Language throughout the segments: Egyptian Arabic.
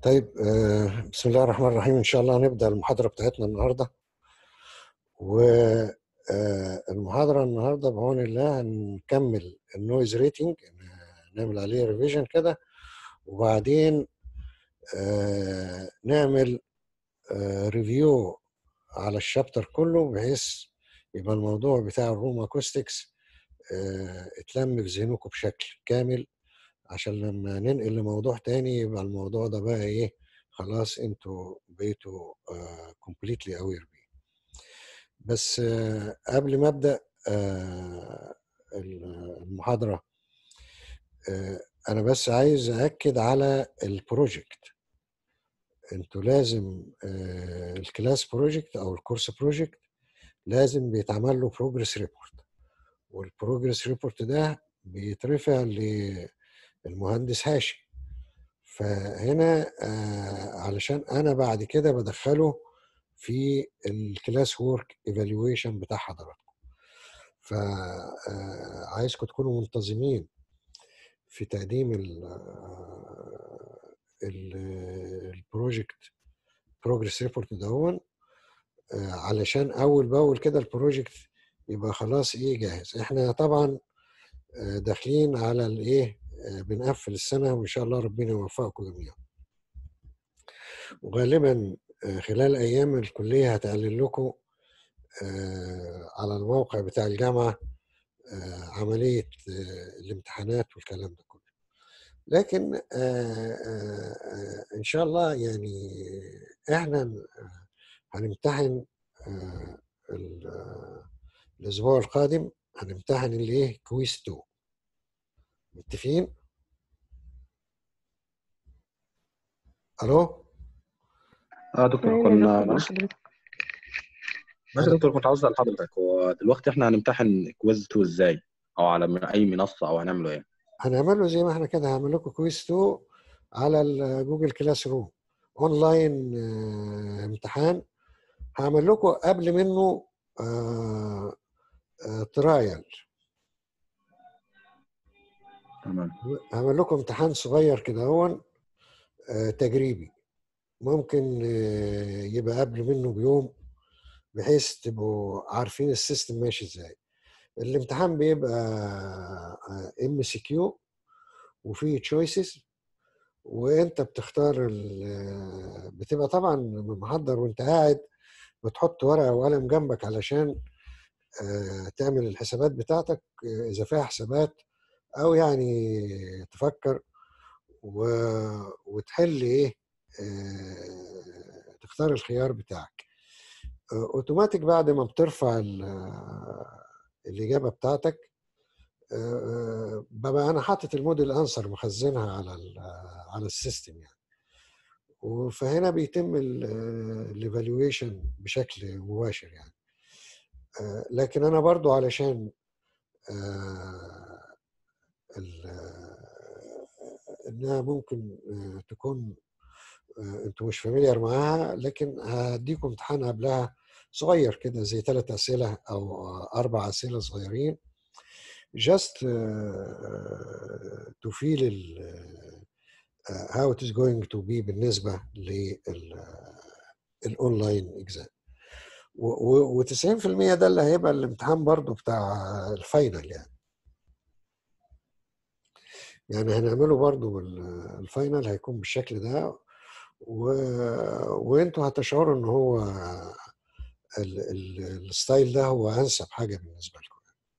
طيب آه، بسم الله الرحمن الرحيم ان شاء الله هنبدا المحاضره بتاعتنا النهارده والمحاضره النهارده بعون الله هنكمل النويز ريتنج نعمل عليه ريفيجن كده وبعدين آه، نعمل ريفيو على الشابتر كله بحيث يبقى الموضوع بتاع الروم اكوستكس اتلم في ذهنكم بشكل كامل عشان لما ننقل لموضوع تاني يبقى الموضوع ده بقى ايه خلاص انتوا بقيتوا كومبليتلي اوير بيه بس آه قبل ما ابدا آه المحاضره آه انا بس عايز اكد على البروجكت انتوا لازم الكلاس بروجكت او الكورس بروجكت لازم بيتعمل له بروجرس ريبورت والبروجرس ريبورت ده بيترفع للمهندس هاشم فهنا آه علشان انا بعد كده بدخله في الكلاس وورك ايفالويشن بتاع حضراتكم فعايزكم تكونوا منتظمين في تقديم البروجكت بروجرس ريبورت دهون علشان اول باول كده البروجكت يبقى خلاص ايه جاهز احنا طبعا داخلين على الايه بنقفل السنه وان شاء الله ربنا يوفقكم جميعا وغالبا خلال ايام الكليه هتعلن لكم على الموقع بتاع الجامعه عمليه الامتحانات والكلام ده كله لكن ان شاء الله يعني احنا هنمتحن الاسبوع القادم هنمتحن اللي ايه كويس 2 متفقين الو اه دكتور كنا ماشي ماشي دكتور كنت عاوز اسال حضرتك هو دلوقتي احنا هنمتحن كويز 2 ازاي او على من اي منصه او هنعمله ايه هنعمله زي ما احنا كده هعمل لكم كويز 2 على الجوجل كلاس روم اونلاين اه امتحان هعمل لكم قبل منه اه اه ترايل تمام هعمل لكم امتحان صغير كده هون تجريبي ممكن يبقى قبل منه بيوم بحيث تبقوا عارفين السيستم ماشي ازاي الامتحان بيبقى ام سي كيو وفيه تشويسز وانت بتختار بتبقى طبعا محضر وانت قاعد بتحط ورقه وقلم جنبك علشان تعمل الحسابات بتاعتك اذا فيها حسابات او يعني تفكر و... وتحل ايه آه... تختار الخيار بتاعك اوتوماتيك بعد ما بترفع الاجابه بتاعتك آه... ببقى انا حاطط الموديل انسر مخزنها على ال... على السيستم يعني فهنا بيتم الايفالويشن بشكل مباشر يعني آه... لكن انا برضو علشان انها ممكن تكون انتوا مش فاميليار معاها لكن هديكم امتحان قبلها صغير كده زي ثلاث اسئله او اربع اسئله صغيرين just to feel how it is going to be بالنسبه للاونلاين اكزام و90% ده اللي هيبقى الامتحان برضو بتاع الفاينل يعني يعني هنعمله برضو الفاينل هيكون بالشكل ده و... وانتوا هتشعروا ان هو ال... ال... الستايل ده هو انسب حاجه بالنسبه لكم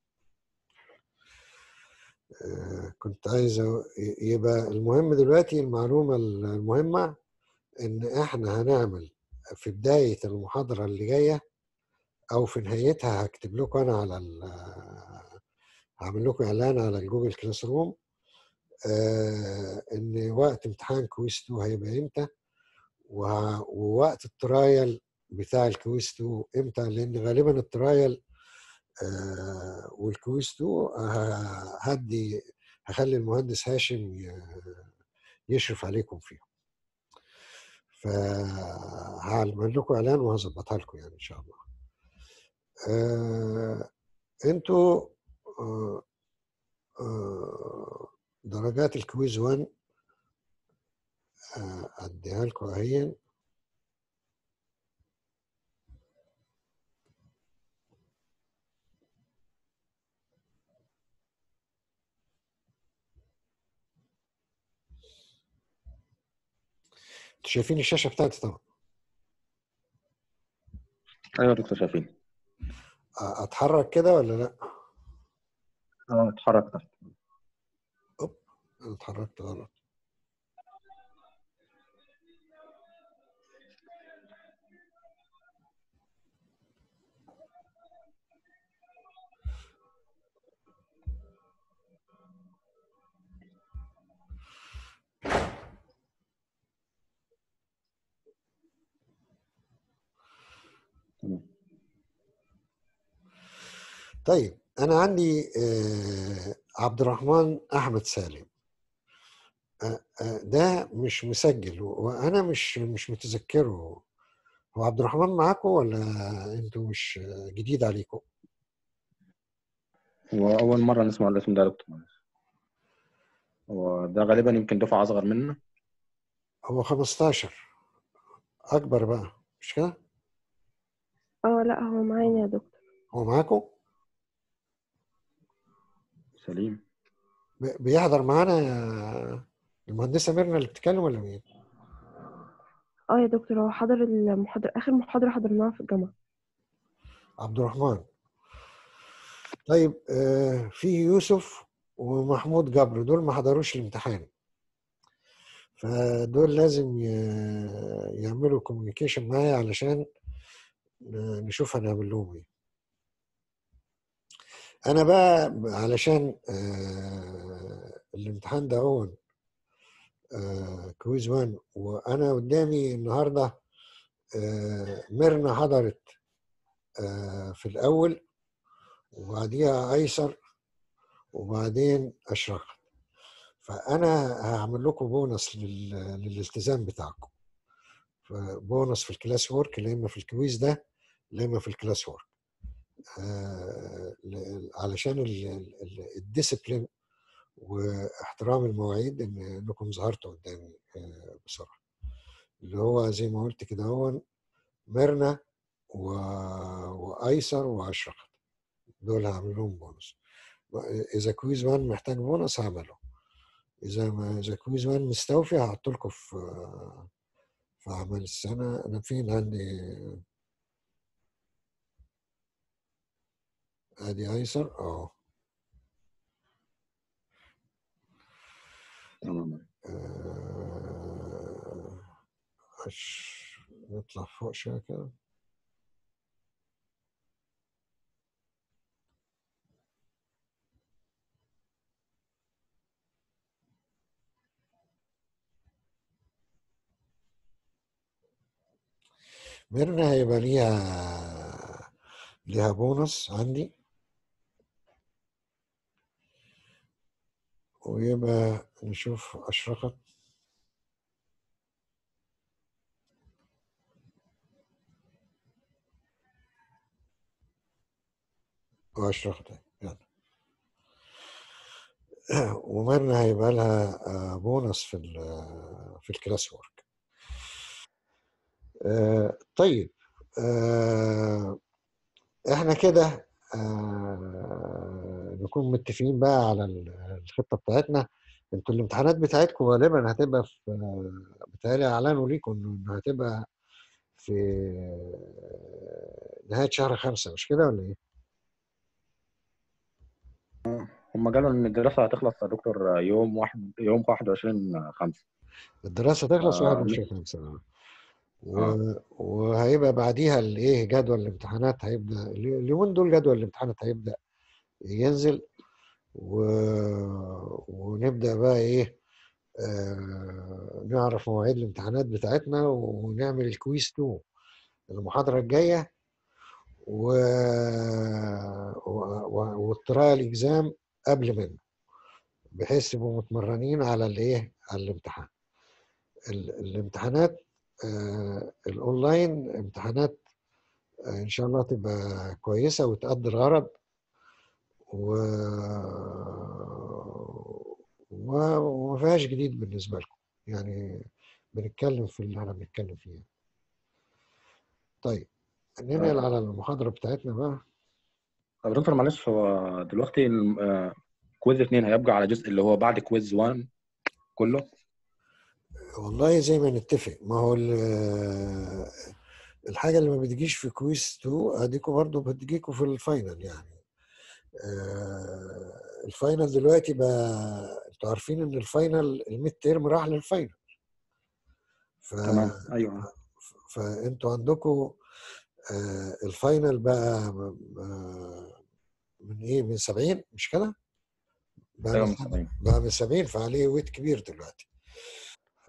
كنت عايز يبقى المهم دلوقتي المعلومه المهمه ان احنا هنعمل في بدايه المحاضره اللي جايه او في نهايتها هكتب لكم انا على ال... هعمل لكم اعلان على الجوجل كلاس روم آه ان وقت امتحان كويس 2 هيبقى امتى ووقت الترايل بتاع الكويس 2 امتى لان غالبا الترايل آه والكويس 2 هدي هخلي المهندس هاشم يشرف عليكم فيهم فهعمل لكم اعلان وهظبطها لكم يعني ان شاء الله آه انتوا آه آه درجات الكويز 1 آه، اديها لكم اهي انتوا شايفين الشاشه بتاعتي طبعا ايوه يا دكتور شايفين آه، اتحرك كده ولا لا اه اتحرك تحت انا اتحركت غلط تمام طيب انا عندي آه، عبد الرحمن احمد سالم آه، آه، ده مش مسجل وانا مش مش متذكره هو عبد الرحمن معاكم ولا انتوا مش جديد عليكم هو اول مره نسمع الاسم ده يا دكتور معلش. هو ده غالبا يمكن دفعه اصغر مننا هو 15 اكبر بقى مش كده اه لا هو معانا يا دكتور هو معاكم سليم بي- بيحضر معانا المهندسه ميرنا اللي بتتكلم ولا مين اه يا دكتور هو حضر المحاضرة آخر محاضرة حضرناها في الجامعة عبد الرحمن طيب آه، في يوسف ومحمود جبر دول ما حضروش الامتحان فدول لازم ي- يعملوا كوميونيكيشن معايا علشان ن- نشوف هنعمل لهم ايه انا بقى علشان آه، الامتحان ده هو كويز 1 وانا قدامي النهارده آه، ميرنا حضرت آه، في الاول وبعديها ايسر وبعدين اشرقت فانا هعمل لكم بونص لل- للالتزام بتاعكم بونص في الكلاس وورك لا اما في الكويز ده لا اما في الكلاس وورك آه، ل- علشان ال- ال- ال- الديسيبلين واحترام المواعيد ان انكم ظهرتوا قدامي آه، بسرعه اللي هو زي ما قلت كده هو ميرنا و... وايسر واشرقت دول هعمل لهم بونص اذا كويز 1 محتاج بونص هعمله اذا ما اذا كويز 1 مستوفي هحط لكم في في اعمال السنه انا فين عندي ادي ايسر اه تمام آه، أش... نطلع فوق شويه كده ميرنا هيبقى ليها ليها بونص عندي ويبقى نشوف أشرقت وأشرقت يعني وميرنا هيبقى لها آه، بونص في ال في الكلاس وورك آه، طيب آه، احنا كده آه، نكون متفقين بقى على ال- الخطة بتاعتنا انتوا الامتحانات بتاعتكم غالبا هتبقى في آه، بتهيألي اعلنوا ليكم انه هتبقى في نهاية شهر خمسة مش كده ولا ايه؟ هم قالوا ان الدراسه هتخلص يا دكتور يوم واحد يوم 21 5 الدراسة تخلص آه، 21 خمسة و... وهيبقى بعديها الايه جدول الامتحانات هيبدا اليومين دول جدول الامتحانات هيبدا ينزل و... ونبدا بقى ايه آه... نعرف مواعيد الامتحانات بتاعتنا ونعمل الكويز 2 المحاضره الجايه و... و... و... والترايل اكزام قبل منه بحيث يبقوا متمرنين على الايه على الامتحان ال... الامتحانات آه... الاونلاين امتحانات آه، ان شاء الله تبقى كويسه وتأدي الغرض و... و... وما فيهاش جديد بالنسبه لكم يعني بنتكلم في اللي احنا بنتكلم فيه طيب ننقل على المحاضرة بتاعتنا بقى طب دكتور معلش هو دلوقتي الم- آه، كويز اتنين هيبقى على جزء اللي هو بعد كويز 1 كله والله زي ما نتفق ما هو ال- الحاجة اللي ما بتجيش في كويس 2 اديكوا برضو بتجيكوا في الفاينل يعني آه، الفاينل دلوقتي بقى انتوا عارفين ان الفاينل الميد تيرم راح للفاينل ف... تمام ايوه فانتوا عندكم آه، الفاينل بقى آه، من ايه من 70 مش كده؟ بقى ايوه من من 70 بقى من 70 فعليه ويت كبير دلوقتي ف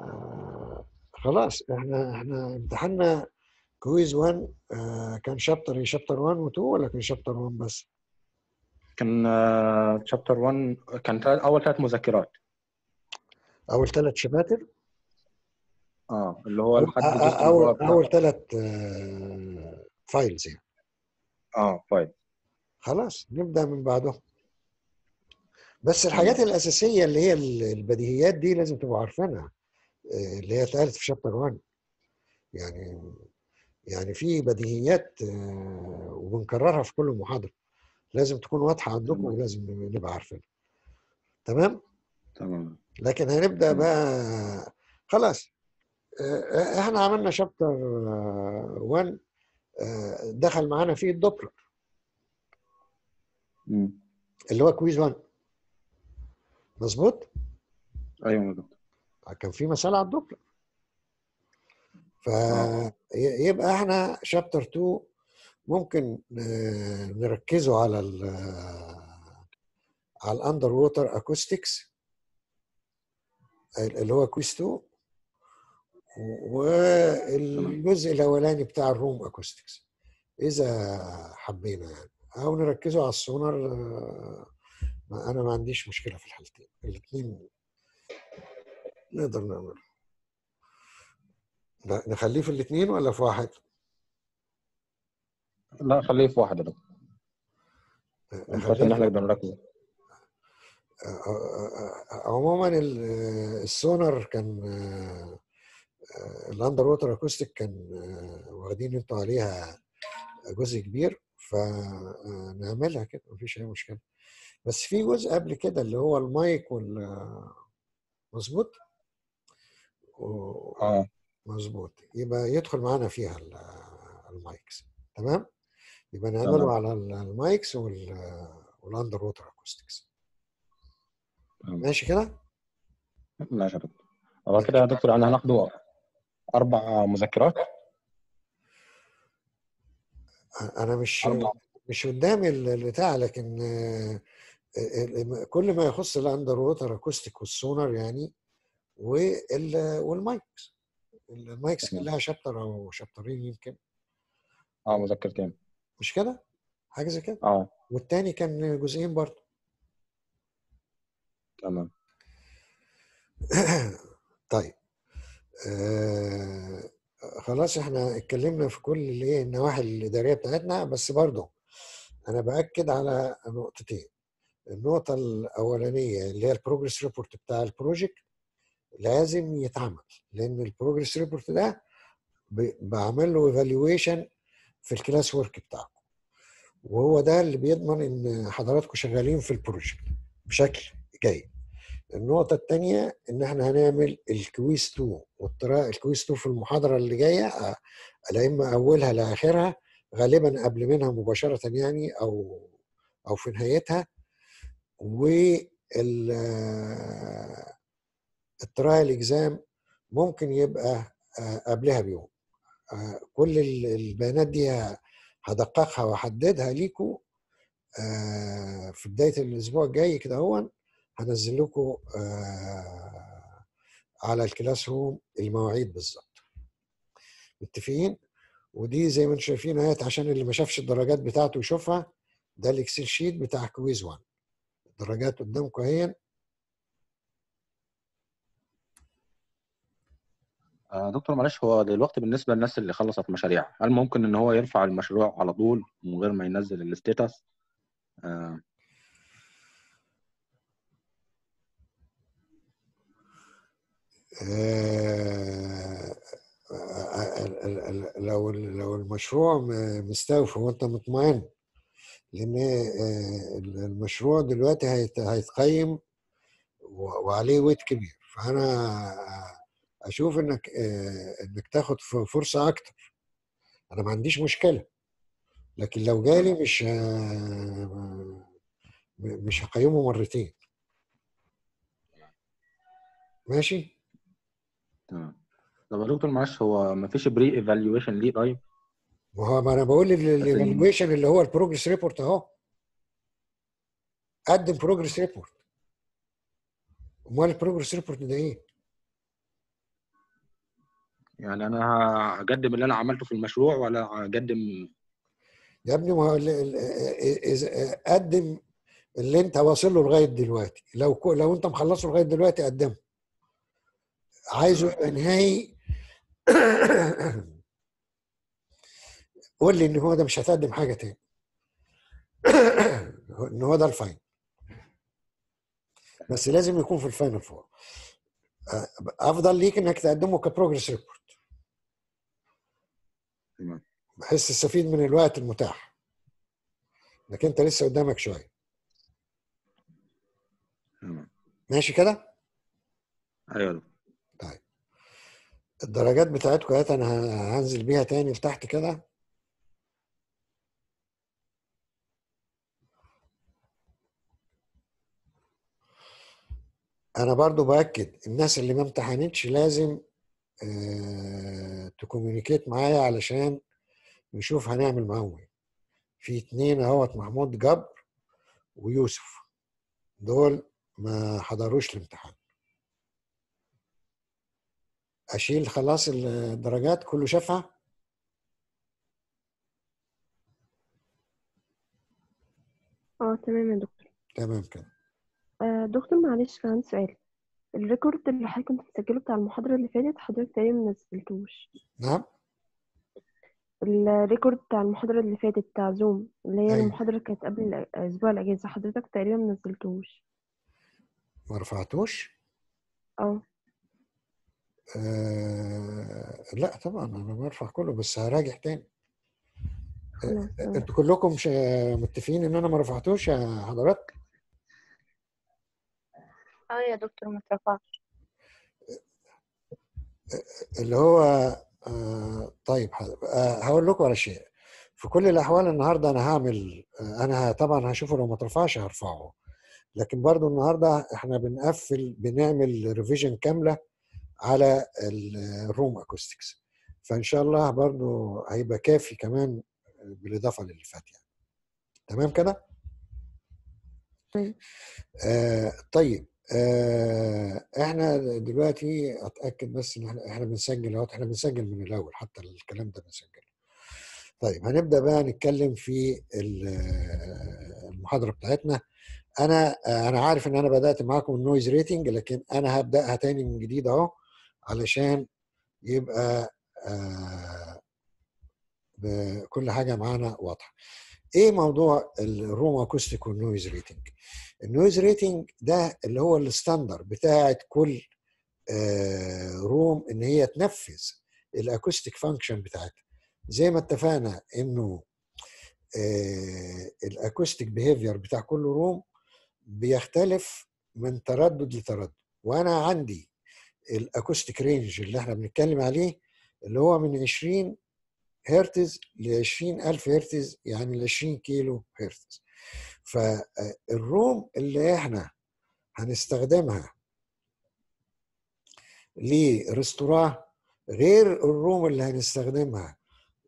خلاص احنا احنا امتحاننا كويز 1 آه، كان شابتر شابتر 1 و 2 ولا كان شابتر 1 بس؟ كان شابتر 1 كان تلات- اول ثلاث مذكرات اول ثلاث شباتر اه اللي هو أو- لحد الجزء اللي هو اول بتاع اول ثلاث فايلز يعني اه فايل خلاص نبدا من بعدهم بس الحاجات الاساسيه اللي هي ال- البديهيات دي لازم تبقوا عارفينها آه، اللي هي اتقالت في شابتر 1 يعني يعني في بديهيات آه، وبنكررها في كل محاضره لازم تكون واضحه عندكم تمام. ولازم نبقى عارفينها تمام تمام لكن هنبدا تمام. بقى خلاص آه، احنا عملنا شابتر 1 آه، دخل معانا فيه الدوبلر مم. اللي هو كويز 1 مظبوط ايوه يا دكتور كان في مسألة على الدوبلر فيبقى احنا شابتر 2 ممكن آه، نركزوا على ال على الاندر ووتر اكوستكس اللي هو كويز 2 والجزء الاولاني بتاع الروم اكوستكس اذا حبينا يعني او نركزوا على السونار آه، ما- انا ما عنديش مشكله في الحالتين الاثنين نقدر نعمل نخليه في الاثنين ولا في واحد؟ لا خليه في واحد يا دكتور بحيث ان احنا نقدر نركز عموما ال- السونار كان الاندر ووتر اكوستيك كان آه، واخدين انتوا عليها جزء كبير فنعملها كده مفيش اي مشكله بس في جزء قبل كده اللي هو المايك وال مظبوط و- اه مظبوط يبقى يدخل معانا فيها ال- المايكس تمام يبقى تمام. نعمله على ال- المايكس وال والاندر ووتر اكوستكس تمام. ماشي كده ماشي يا دكتور هو كده يا دكتور انا هناخده اربع مذكرات انا مش اربع مش قدامي ال- البتاع لكن آه، ال- كل ما يخص الاندر ووتر اكوستيك والسونار يعني وال- والمايكس المايكس كان تمام. لها شابتر او شابترين يمكن اه مذكرتين مش كده؟ حاجه زي كده اه والتاني كان جزئين برضه تمام طيب آه خلاص احنا اتكلمنا في كل اللي هي النواحي الاداريه بتاعتنا بس برضه انا باكد على نقطتين النقطه الاولانيه اللي هي البروجرس ريبورت بتاع البروجكت لازم يتعمل لان البروجرس ريبورت ده ب- بعمل له ايفالويشن في الكلاس ورك بتاعكم وهو ده اللي بيضمن ان حضراتكم شغالين في البروجكت بشكل جيد النقطة الثانية إن إحنا هنعمل الكويس 2 والطريقة الكويس 2 في المحاضرة اللي جاية آه، لا إما أولها لآخرها غالبا قبل منها مباشرة يعني أو أو في نهايتها وال الترايل اكزام ممكن يبقى آه، قبلها بيوم آه، كل ال- البيانات دي هدققها واحددها ليكم آه، في بدايه الاسبوع الجاي كده هو هنزل لكم آه، على الكلاس روم المواعيد بالظبط متفقين ودي زي ما انتم شايفين اهيت عشان اللي ما شافش الدرجات بتاعته يشوفها ده الاكسل شيت بتاع كويز 1 الدرجات قدامكم اهي آه دكتور معلش هو دلوقتي بالنسبه للناس اللي خلصت مشاريع هل ممكن ان هو يرفع المشروع على طول من غير ما ينزل الستيتس آه آه، لو لو المشروع مستوفي وانت مطمئن لان المشروع دلوقتي هيتقيم وعليه ويت كبير فانا اشوف انك انك تاخد فرصه اكتر انا ما عنديش مشكله لكن لو جالي مش مش هقيمه مرتين ماشي تمام طب يا دكتور معلش هو ما فيش بري ايفالويشن ليه طيب؟ ما هو ما انا بقول الايفالويشن اللي هو البروجرس ريبورت اهو قدم بروجرس ريبورت امال البروجرس ريبورت ده ايه؟ يعني انا هقدم اللي انا عملته في المشروع ولا هقدم يا ابني ما هو قدم اللي انت واصل له لغايه دلوقتي لو لو انت مخلصه لغايه دلوقتي قدمه عايزه يبقى نهائي قول لي ان هو ده مش هتقدم حاجه تاني ان هو ده الفاين بس لازم يكون في الفاينل فور افضل ليك انك تقدمه كبروجرس ريبورت بحيث تستفيد من الوقت المتاح انك انت لسه قدامك شويه ماشي كده؟ ايوه طيب الدرجات بتاعتكم اهي انا هنزل بيها تاني لتحت كده انا برضو باكد الناس اللي ما امتحنتش لازم اه تكوميونيكيت معايا علشان نشوف هنعمل معاهم ايه في اتنين اهوت محمود جبر ويوسف دول ما حضروش الامتحان اشيل خلاص الدرجات كله شافها اه تمام يا دكتور تمام كده آه دكتور معلش كان عندي سؤال الريكورد اللي حضرتك كنت مسجله بتاع المحاضرة اللي فاتت حضرتك تقريبا ما نزلتوش نعم الريكورد بتاع المحاضرة اللي فاتت بتاع زوم اللي هي أيوة. المحاضرة اللي كانت قبل أسبوع الأجازة حضرتك تقريبا ما نزلتوش ما رفعتوش اه آه لا طبعا انا برفع كله بس هراجع تاني خلاص تمام. انتوا كلكم مش متفقين ان انا ما رفعتوش يا حضرات اه يا دكتور ما اترفعش اللي هو آه طيب حضر. آه هقول لكم على شيء في كل الاحوال النهارده انا هعمل آه انا طبعا هشوفه لو ما اترفعش هرفعه لكن برضو النهارده احنا بنقفل بنعمل ريفيجن كامله على الروم اكوستكس فان شاء الله برضو هيبقى كافي كمان بالاضافه للي فات يعني تمام كده طيب. آه طيب آه احنا دلوقتي اتاكد بس ان احنا احنا بنسجل اهوت احنا بنسجل من الاول حتى الكلام ده بنسجله طيب هنبدا بقى نتكلم في المحاضره بتاعتنا انا انا عارف ان انا بدات معاكم النويز ريتنج لكن انا هبداها تاني من جديد اهو علشان يبقى آه كل حاجه معانا واضحه ايه موضوع الروم اكوستيك والنويز ريتنج النويز ريتنج ده اللي هو الستاندر بتاعت كل آه روم ان هي تنفذ الاكوستيك فانكشن بتاعتها زي ما اتفقنا انه آه الاكوستيك بيهيفير بتاع كل روم بيختلف من تردد لتردد وانا عندي الاكوستيك رينج اللي احنا بنتكلم عليه اللي هو من 20 هرتز ل 20000 هرتز يعني ل 20 كيلو هرتز فالروم اللي احنا هنستخدمها لريستوراه غير الروم اللي هنستخدمها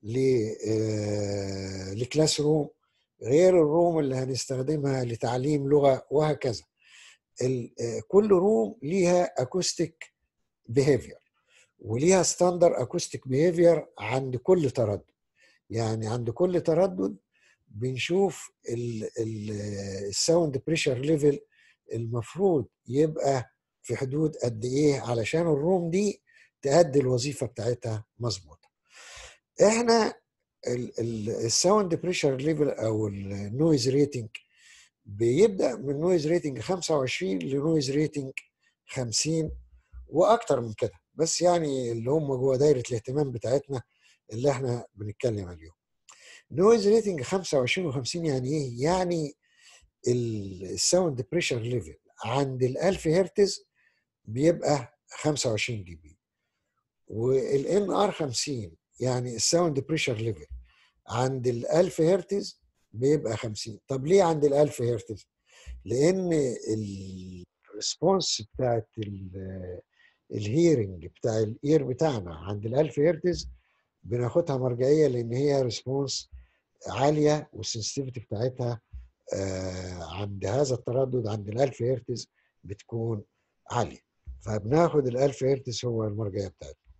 لكلاس روم غير الروم اللي هنستخدمها لتعليم لغه وهكذا كل روم ليها اكوستيك بيهيفير وليها ستاندر اكوستيك بيهيفير عند كل تردد يعني عند كل تردد بنشوف الساوند بريشر ليفل المفروض يبقى في حدود قد ايه علشان الروم دي تأدي الوظيفه بتاعتها مظبوطه احنا الساوند بريشر ليفل او النويز ريتنج بيبدا من نويز ريتنج 25 لنويز ريتنج 50 واكتر من كده بس يعني اللي هم جوه دايره الاهتمام بتاعتنا اللي احنا بنتكلم عليهم نويز ريتنج 25 و50 يعني ايه يعني الساوند بريشر ليفل عند ال 1000 هرتز بيبقى 25 دي بي والان ار 50 يعني الساوند بريشر ليفل عند ال 1000 هرتز بيبقى 50 طب ليه عند ال 1000 هرتز لان الريسبونس بتاعت الهيرنج بتاع الاير بتاعنا عند ال 1000 هرتز بناخدها مرجعيه لان هي ريسبونس عاليه والسنسيتيفيتي بتاعتها آه عند هذا التردد عند ال 1000 هرتز بتكون عاليه فبناخد ال 1000 هرتز هو المرجعيه بتاعتنا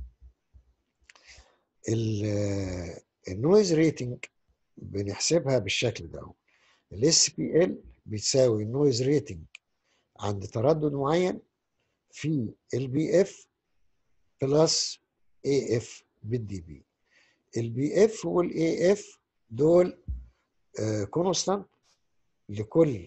النويز ريتنج بنحسبها بالشكل ده الاس بي ال بتساوي النويز ريتنج عند تردد معين في البي اف بلس اي اف بالدي بي البي اف والاي اف دول كونستانت لكل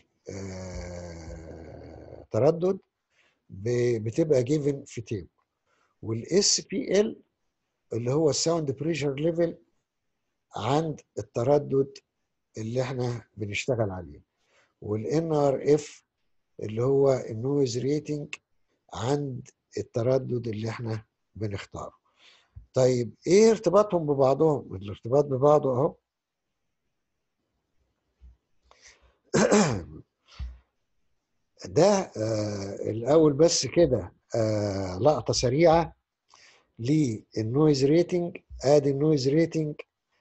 آه تردد بتبقى جيفن في تيبل والاس بي ال اللي هو الساوند بريشر ليفل عند التردد اللي احنا بنشتغل عليه والان ار اف اللي هو النويز ريتنج عند التردد اللي احنا بنختاره طيب ايه ارتباطهم ببعضهم الارتباط ببعضه اهو ده آه الاول بس كده آه لقطه سريعه للنويز ريتنج ادي النويز ريتنج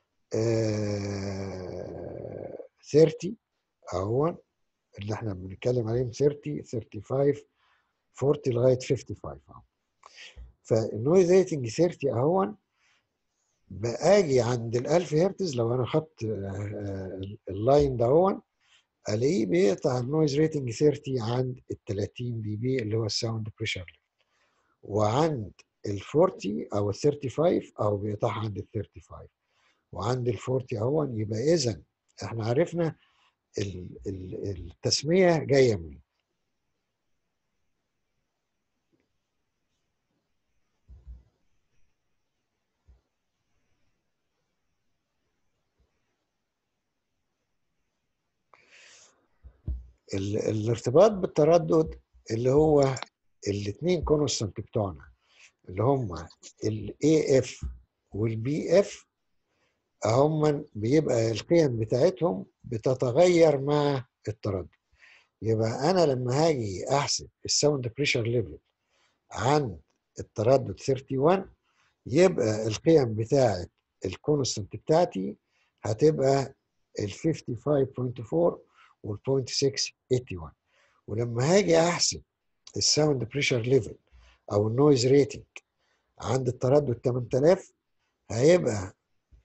آه 30 اهو اللي احنا بنتكلم عليهم 30 35 40 لغايه 55 اهو فالنويز ريتنج 30 اهو باجي عند ال 1000 هرتز لو انا خدت اللاين ده اهو الاقيه بيقطع النويز ريتنج 30 عند ال 30 دي بي اللي هو الساوند بريشر وعند ال 40 او ال 35 او بيقطعها عند ال 35 وعند ال 40 اهو يبقى اذا احنا عرفنا التسميه جايه منين الارتباط بالتردد اللي هو الاثنين كونستانت بتوعنا اللي هم الاي اف والبي اف هم بيبقى القيم بتاعتهم بتتغير مع التردد يبقى انا لما هاجي احسب الساوند بريشر ليفل عن التردد 31 يبقى القيم بتاعت الكونستانت بتاعتي هتبقى ال 55.4 وال 0.681 ولما هاجي احسب الساوند بريشر ليفل او النويز ريتنج عند التردد 8000 هيبقى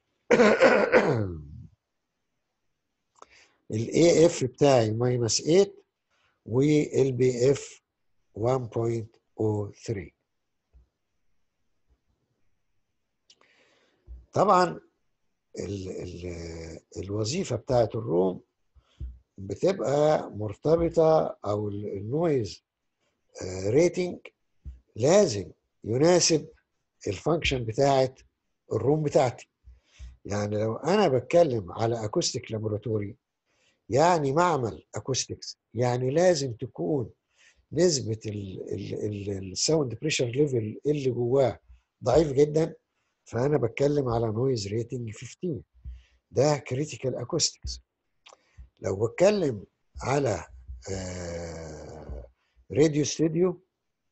الاي اف بتاعي ماينس 8 والبي اف 1.03 طبعا ال ال الوظيفه بتاعت الروم بتبقى مرتبطه او النويز ريتنج لازم يناسب الفانكشن بتاعت الروم بتاعتي يعني لو انا بتكلم على اكوستيك لابوراتوري يعني معمل اكوستكس يعني لازم تكون نسبه الساوند بريشر ليفل اللي جواه ضعيف جدا فانا بتكلم على نويز ريتنج 15 ده كريتيكال اكوستكس لو بتكلم على راديو ستوديو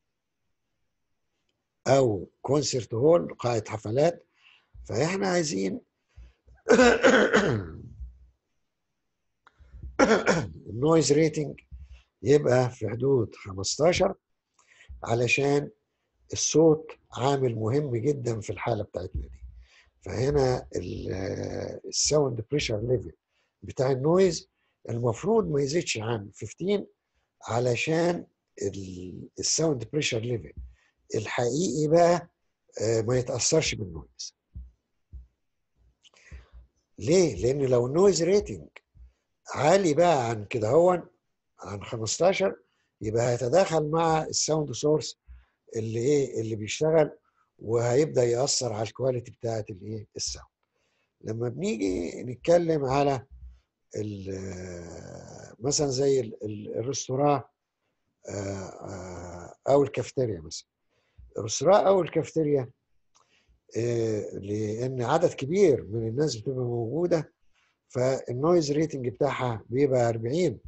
او كونسرت هول قاعه حفلات فاحنا عايزين النويز ريتنج يبقى في حدود 15 علشان الصوت عامل مهم جدا في الحاله بتاعتنا دي فهنا الساوند بريشر ليفل بتاع النويز المفروض ما يزيدش عن 15 علشان الساوند بريشر ليفل الحقيقي بقى ما يتاثرش بالنويز ليه لان لو النويز ريتنج عالي بقى عن كده هو عن 15 يبقى هيتداخل مع الساوند سورس اللي ايه اللي بيشتغل وهيبدا ياثر على الكواليتي بتاعه الايه الساوند لما بنيجي نتكلم على مثلا زي الريستوران او الكافتيريا مثلا الريستوران او الكافتيريا لان عدد كبير من الناس بتبقى موجوده فالنويز ريتنج بتاعها بيبقى 40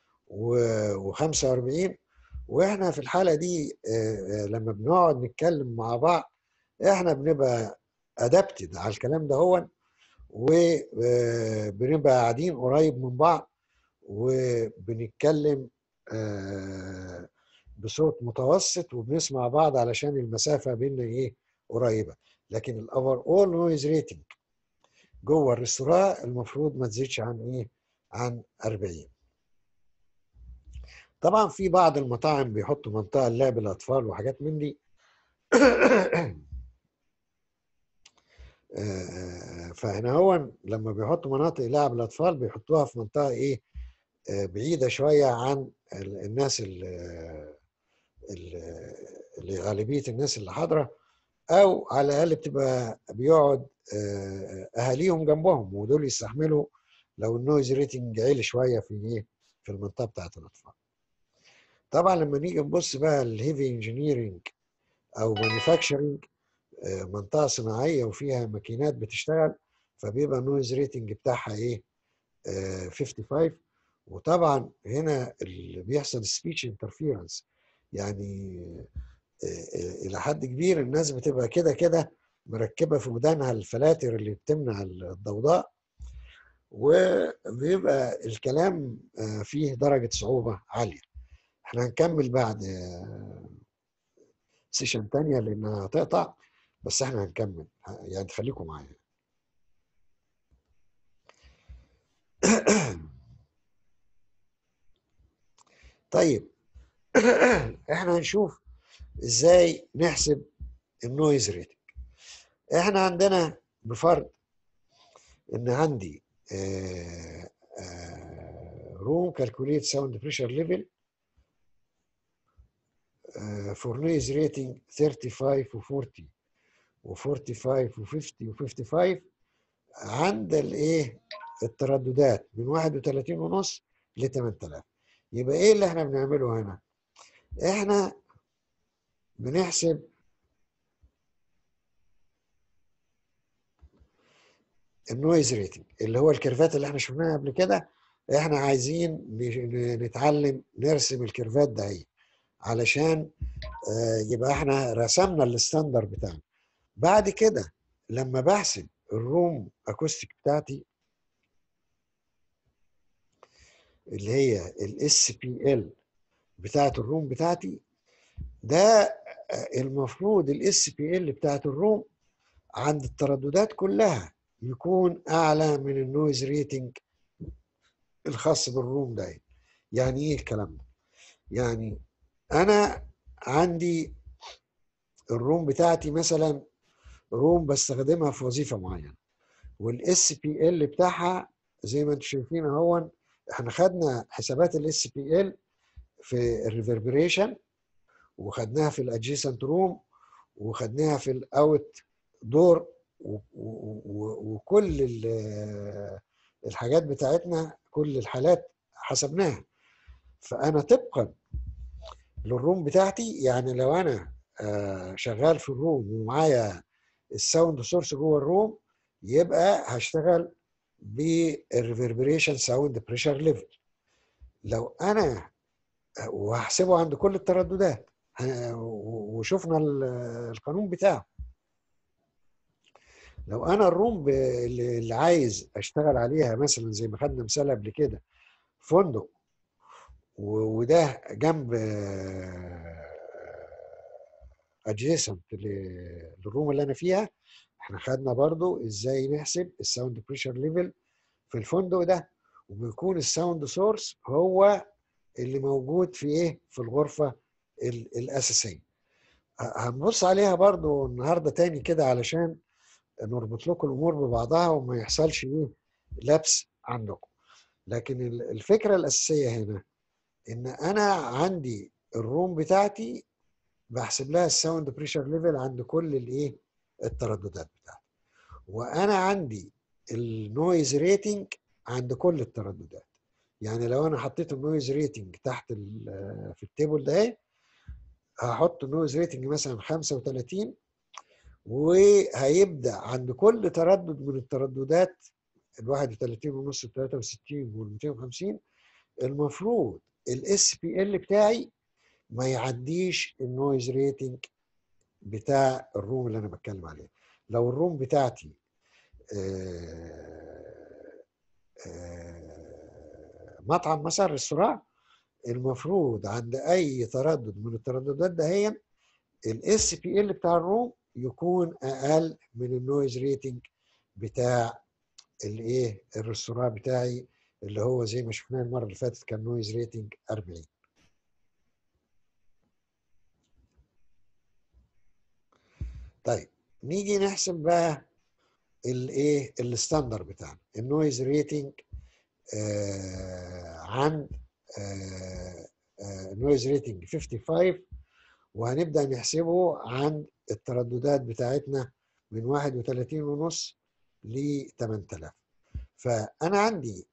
و45 واحنا في الحاله دي لما بنقعد نتكلم مع بعض احنا بنبقى ادابتد على الكلام ده هو وبنبقى قاعدين قريب من بعض وبنتكلم بصوت متوسط وبنسمع بعض علشان المسافه بيننا ايه قريبه لكن الاوفر اول نويز ريتنج جوه الريستوران المفروض ما تزيدش عن ايه عن 40 طبعا في بعض المطاعم بيحطوا منطقه للعب الاطفال وحاجات من دي فهنا هو لما بيحطوا مناطق لعب الاطفال بيحطوها في منطقه ايه بعيده شويه عن الناس اللي, اللي غالبيه الناس اللي حاضره او على الاقل بتبقى بيقعد اهاليهم جنبهم ودول يستحملوا لو النويز ريتنج عالي شويه في ايه في المنطقه بتاعت الاطفال طبعا لما نيجي نبص بقى الهيفي انجينيرنج او مانيفاكتشرنج منطقه صناعيه وفيها ماكينات بتشتغل فبيبقى النويز ريتنج بتاعها ايه 55 وطبعا هنا اللي بيحصل سبيتش انترفيرنس يعني الى حد كبير الناس بتبقى كده كده مركبه في ودانها الفلاتر اللي بتمنع الضوضاء وبيبقى الكلام فيه درجه صعوبه عاليه احنا هنكمل بعد سيشن تانية لانها هتقطع بس احنا هنكمل يعني خليكم معايا طيب احنا هنشوف ازاي نحسب النويز ريتنج احنا عندنا بفرض ان عندي روم كالكوليت ساوند بريشر ليفل فور نويز ريتنج 35 و40 و45 و50 و55 عند الايه الترددات من 31 ونص ل 8000 يبقى ايه اللي احنا بنعمله هنا احنا بنحسب النويز ريتنج اللي هو الكيرفات اللي احنا شفناها قبل كده احنا عايزين نتعلم نرسم الكيرفات ده اهي علشان يبقى احنا رسمنا الستاندر بتاعنا بعد كده لما بحسب الروم اكوستيك بتاعتي اللي هي الاس بي ال بتاعت الروم بتاعتي ده المفروض الاس بي ال بتاعت الروم عند الترددات كلها يكون اعلى من النويز ريتنج الخاص بالروم ده يعني ايه الكلام ده يعني انا عندي الروم بتاعتي مثلا روم بستخدمها في وظيفه معينه والاس بي ال بتاعها زي ما انتم شايفين اهو احنا خدنا حسابات الاس بي ال في الريفربريشن وخدناها في الادجيسنت روم وخدناها في الاوت دور وكل الحاجات بتاعتنا كل الحالات حسبناها فانا طبقا للروم بتاعتي يعني لو انا شغال في الروم ومعايا الساوند سورس جوه الروم يبقى هشتغل بالريفربريشن ساوند بريشر ليفل لو انا وهحسبه عند كل الترددات وشفنا القانون بتاعه لو انا الروم اللي عايز اشتغل عليها مثلا زي ما خدنا مثال قبل كده فندق وده جنب ادجيسنت للروم اللي انا فيها احنا خدنا برضو ازاي نحسب الساوند بريشر ليفل في الفندق ده وبيكون الساوند سورس هو اللي موجود في ايه في الغرفه الاساسيه هنبص عليها برضو النهارده تاني كده علشان نربط لكم الامور ببعضها وما يحصلش ايه لبس عندكم لكن الفكره الاساسيه هنا ان انا عندي الروم بتاعتي بحسب لها الساوند بريشر ليفل عند كل الايه الترددات بتاعتي وانا عندي النويز ريتنج عند كل الترددات يعني لو انا حطيت النويز ريتنج تحت في التيبل ده اهي هحط النويز ريتنج مثلا 35 وهيبدا عند كل تردد من الترددات ال 31 ونص ال 63 وال 250 المفروض الاس بي ال بتاعي ما يعديش النويز ريتنج بتاع الروم اللي انا بتكلم عليه لو الروم بتاعتي آآ آآ مطعم مثلا ريستوران المفروض عند اي تردد من الترددات دهيا الاس بي ال بتاع الروم يكون اقل من النويز ريتنج بتاع الايه الريستوران بتاعي اللي هو زي ما شفناه المره اللي فاتت كان نويز ريتنج 40 طيب نيجي نحسب بقى الايه الستاندر بتاعنا النويز ريتنج آه عند نويز ريتنج 55 وهنبدا نحسبه عند الترددات بتاعتنا من 31 ونص ل 8000 فانا عندي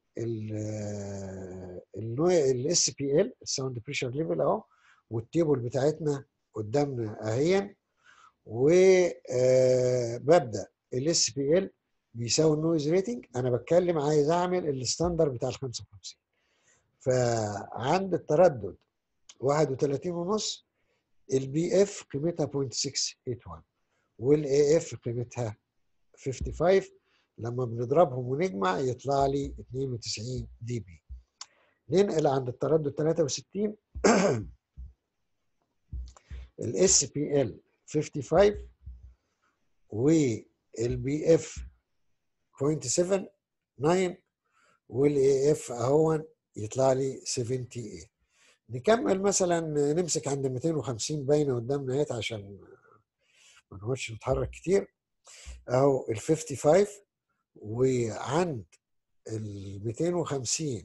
الاس بي ال الساوند بريشر ليفل اهو والتيبل بتاعتنا قدامنا اهيا وببدا الاس بي ال بيساوي النويز ريتنج انا بتكلم عايز اعمل الستاندر بتاع ال 55 فعند التردد 31 ونص البي اف قيمتها 0.681 والاي اف قيمتها 55 لما بنضربهم ونجمع يطلع لي 92 دي بي ننقل عند التردد 63 الاس بي ال 55 والبي اف 0.79 والاي اف اهون يطلع لي 78 نكمل مثلا نمسك عند 250 باينه قدامنا اهيت عشان ما نقعدش نتحرك كتير اهو ال 55 وعند ال 250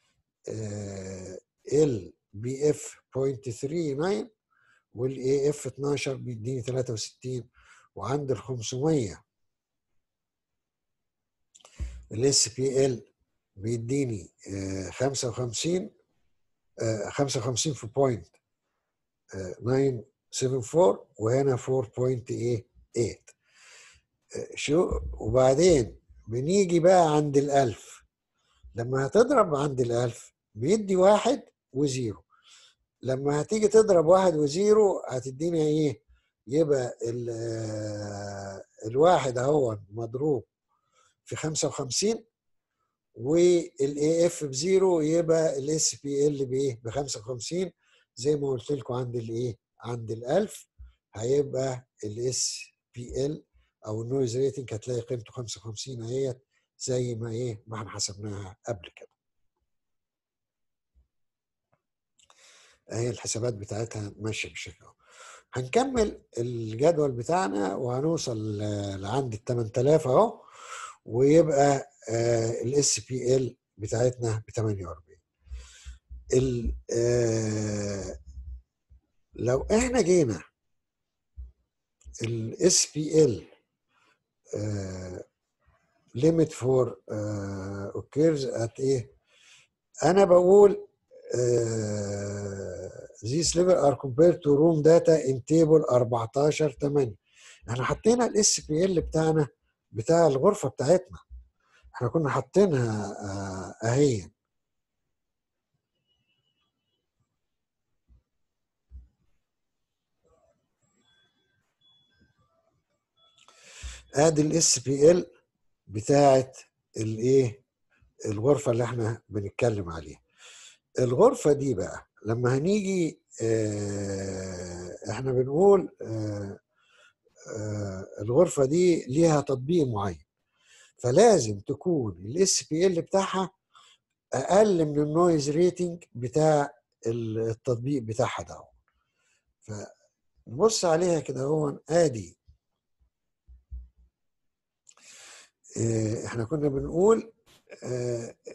ال بي اف 0.39 والاي اف 12 بيديني 63 وعند ال 500 الاس بي ال بيديني 55 55 في بوينت 974 وهنا 4.8 شو وبعدين بنيجي بقى عند الألف لما هتضرب عند الألف بيدي واحد وزيرو لما هتيجي تضرب واحد وزيرو هتدينا ايه يبقى الواحد اهو مضروب في 55 والاي اف بزيرو يبقى الاس بي ال بايه ب 55 زي ما قلت لكم عند الايه عند ال1000 هيبقى الاس بي ال او النويز ريتنج هتلاقي قيمته 55 اهيت زي ما ايه ما احنا حسبناها قبل كده اهي الحسابات بتاعتها ماشيه بالشكل ده هنكمل الجدول بتاعنا وهنوصل لعند ال 8000 اهو ويبقى الاس بي ال بتاعتنا ب 48 ال لو احنا جينا الاس بي ال ليميت فور اوكيرز ات ايه انا بقول these level are compared to room data in table 14 8 احنا حطينا الاس بي ال بتاعنا بتاع الغرفه بتاعتنا احنا كنا حاطينها اهي ادي الاس بي ال بتاعت الايه الغرفه اللي احنا بنتكلم عليها الغرفه دي بقى لما هنيجي اه احنا بنقول اه اه الغرفه دي ليها تطبيق معين فلازم تكون الاس بي ال بتاعها اقل من النويز ريتنج بتاع التطبيق بتاعها ده فنبص عليها كده هو ادي احنا كنا بنقول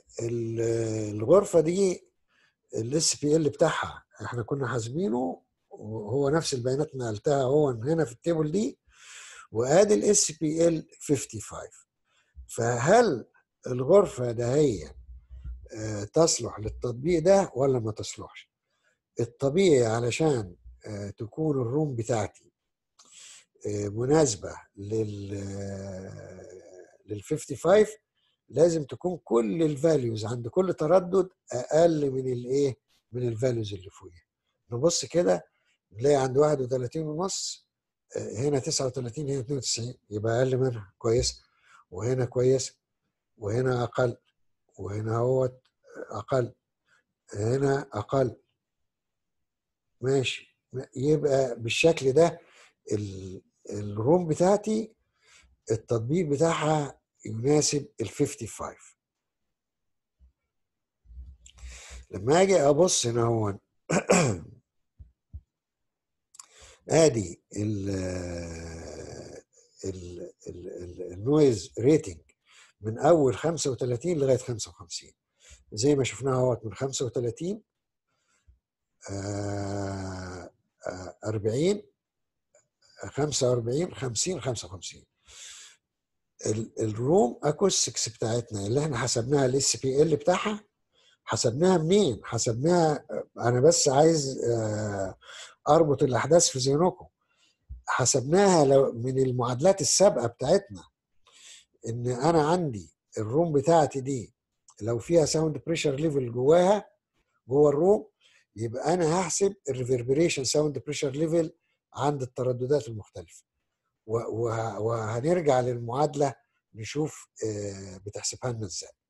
الغرفه دي الاس بي ال بتاعها احنا كنا حاسبينه وهو نفس البيانات نقلتها هو هنا في التيبل دي وادي الاس بي ال 55 فهل الغرفه دهيا آه، تصلح للتطبيق ده ولا ما تصلحش الطبيعي علشان آه، تكون الروم بتاعتي آه، مناسبه لل لل 55 لازم تكون كل الفاليوز عند كل تردد اقل من الايه من الفاليوز اللي فوقيها نبص كده نلاقي عند 31 ونص هنا 39 هنا 92 يبقى اقل منها كويس وهنا كويس وهنا اقل وهنا هو اقل هنا اقل ماشي يبقى بالشكل ده الروم بتاعتي التطبيق بتاعها يناسب ال 55 لما اجي ابص هنا هو ادي ال النويز ريتنج من اول 35 لغايه 55 زي ما شفناها اهوت من 35 40 45 50 55 الروم اكوستكس بتاعتنا اللي احنا حسبناها الاس بي ال بتاعها حسبناها منين؟ حسبناها انا بس عايز اربط الاحداث في ذهنكم حسبناها لو من المعادلات السابقه بتاعتنا ان انا عندي الروم بتاعتي دي لو فيها ساوند بريشر ليفل جواها جوه الروم يبقى انا هحسب الريفربريشن ساوند بريشر ليفل عند الترددات المختلفه وهنرجع للمعادله نشوف بتحسبها لنا ازاي